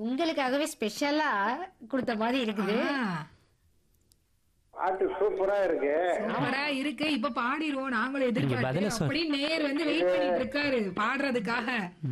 உங்களுக்காகவே ஸ்பெஷலா கொடுத்த மாதிரி இருக்குது ஆ, பாட்டு சூப்பரா இருக்கு சூப்பரா இருக்கு இப்ப பாடிடுவோம் நாங்களும் பதில எதிர்பார்த்து சொல். அப்படி நேர் வந்து வெயிட் பண்ணிட்டு இருக்காரு பாடுறதுக்காக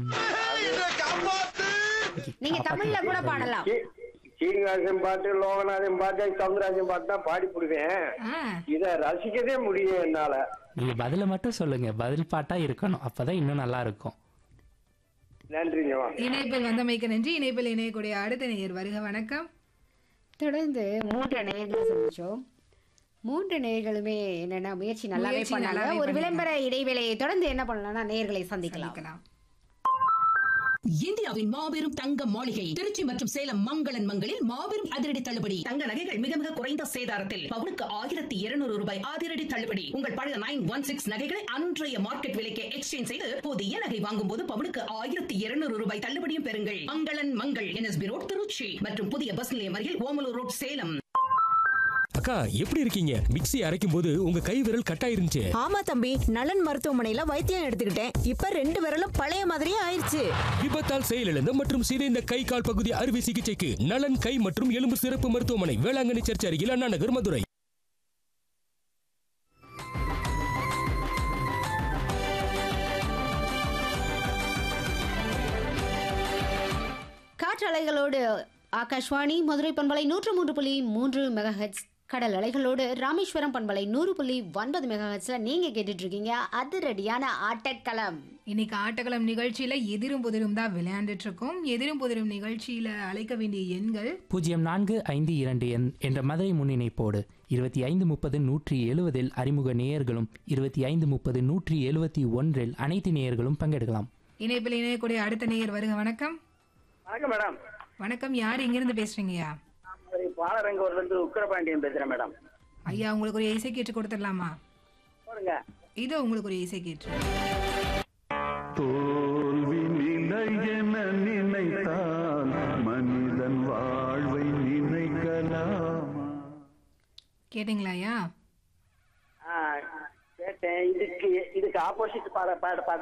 நீங்க தமிழ்ல கூட பாடலாம் சீ- சீனிவாசன் பாட்டு லோகநாதன் பாட்டு சவுந்தரராஜன் பாட்டு தான் பாடி போடுவேன் ஆ, இத ரசிக்கவே முடியும் என்னால நீங்க பதில மட்டும் சொல்லுங்க பதில் பாட்டா இருக்கணும் அப்பதான் இன்னும் நல்லா இருக்கும் நன்றிங்கம்மா இணைப்பில் வந்தமைக்கு நன்றி இணைப்பில் இணையக்கூடிய அடுத்த நேயர் வருக வணக்கம் தொடர்ந்து மூன்று நேயர்களை சந்திச்சோம் மூன்று நேயர்களுமே என்னன்னா முயற்சி நல்லாவே முயற்சி பண்ணாங்க நல்லாவே ஒரு பண்ணாங்க. விளம்பர இடைவேளையை தொடர்ந்து என்ன பண்ணலாம்னா நேயர்களை சந்திக்கலாம் சந்திக்கலாம் இந்தியாவின் மாபெரும் தங்க மாளிகை திருச்சி மற்றும் சேலம் மங்களன் மங்களில் மாபெரும் அதிரடி தள்ளுபடி தங்க நகைகள் மிக மிக குறைந்த சேதாரத்தில் பவுனுக்கு ஆயிரத்தி இருநூறு ரூபாய் அதிரடி தள்ளுபடி உங்கள் பழைய நைன் ஒன் சிக்ஸ் நகைகளை அன்றைய மார்க்கெட் விலைக்கு எக்ஸ்சேஞ்ச் செய்து புதிய நகை வாங்கும் போது பவுனுக்கு ஆயிரத்தி இருநூறு ரூபாய் தள்ளுபடியும் பெறுங்கள் மங்களன் மங்கள் என்எஸ்பி ரோட் திருச்சி மற்றும் புதிய பஸ் நிலையம் அருகில் ஓமலூர் ரோட் சேலம் அக்கா எப்படி இருக்கீங்க மிக்ஸி அரைக்கும் போது உங்க கை விரல் கட்டாயிருந்துச்சு ஆமா தம்பி நலன் மருத்துவமனையில வைத்தியம் எடுத்துக்கிட்டேன் இப்ப ரெண்டு விரலும் பழைய மாதிரியே ஆயிருச்சு விபத்தால் செயலிழந்த மற்றும் சிதைந்த கை கால் பகுதி அறுவை சிகிச்சைக்கு நலன் கை மற்றும் எலும்பு சிறப்பு மருத்துவமனை வேளாங்கண்ணி சர்ச் அருகில் அண்ணா நகர் மதுரை காற்றலைகளோடு ஆகாஷ்வாணி மதுரை பண்பலை நூற்று மூன்று புள்ளி மூன்று மெகாஹெட்ஸ் கடல் அலைகளோடு ராமேஸ்வரம் பண்பலை நூறு புள்ளி ஒன்பது மெகாஹெட்ஸ்ல நீங்க கேட்டுட்டு இருக்கீங்க அதிரடியான ஆட்டக்களம் இன்னைக்கு ஆட்டக்களம் நிகழ்ச்சியில எதிரும் புதிரும் தான் விளையாண்டுட்டு இருக்கோம் எதிரும் புதிரும் நிகழ்ச்சியில அழைக்க வேண்டிய எண்கள் பூஜ்ஜியம் நான்கு ஐந்து இரண்டு எண் என்ற மதுரை முன்னிணைப்போடு இருபத்தி ஐந்து முப்பது நூற்றி எழுவதில் அறிமுக நேயர்களும் இருபத்தி ஐந்து முப்பது நூற்றி எழுவத்தி ஒன்றில் அனைத்து நேயர்களும் பங்கெடுக்கலாம் இணைப்பில் இணையக்கூடிய அடுத்த நேயர் வருக வணக்கம் வணக்கம் மேடம் வணக்கம் யார் எங்கிருந்து பேசுறீங்கய்யா பாலரங்கூர்ல இருந்து உக்கரபாண்டியன் பேசுறேன் மேடம் ஐயா உங்களுக்கு ஒரு இசை கீற்று கொடுத்துடலாமா போடுங்க இது உங்களுக்கு ஒரு இசை கீற்று தோல்வி நிலையென நினைத்தால் மனிதன் வாழ்வை நினைக்கலாமா கேட்டிங்களா ஐயா கேட்டேன் இதுக்கு இதுக்கு ஆப்போசிட் பாட பாட பாட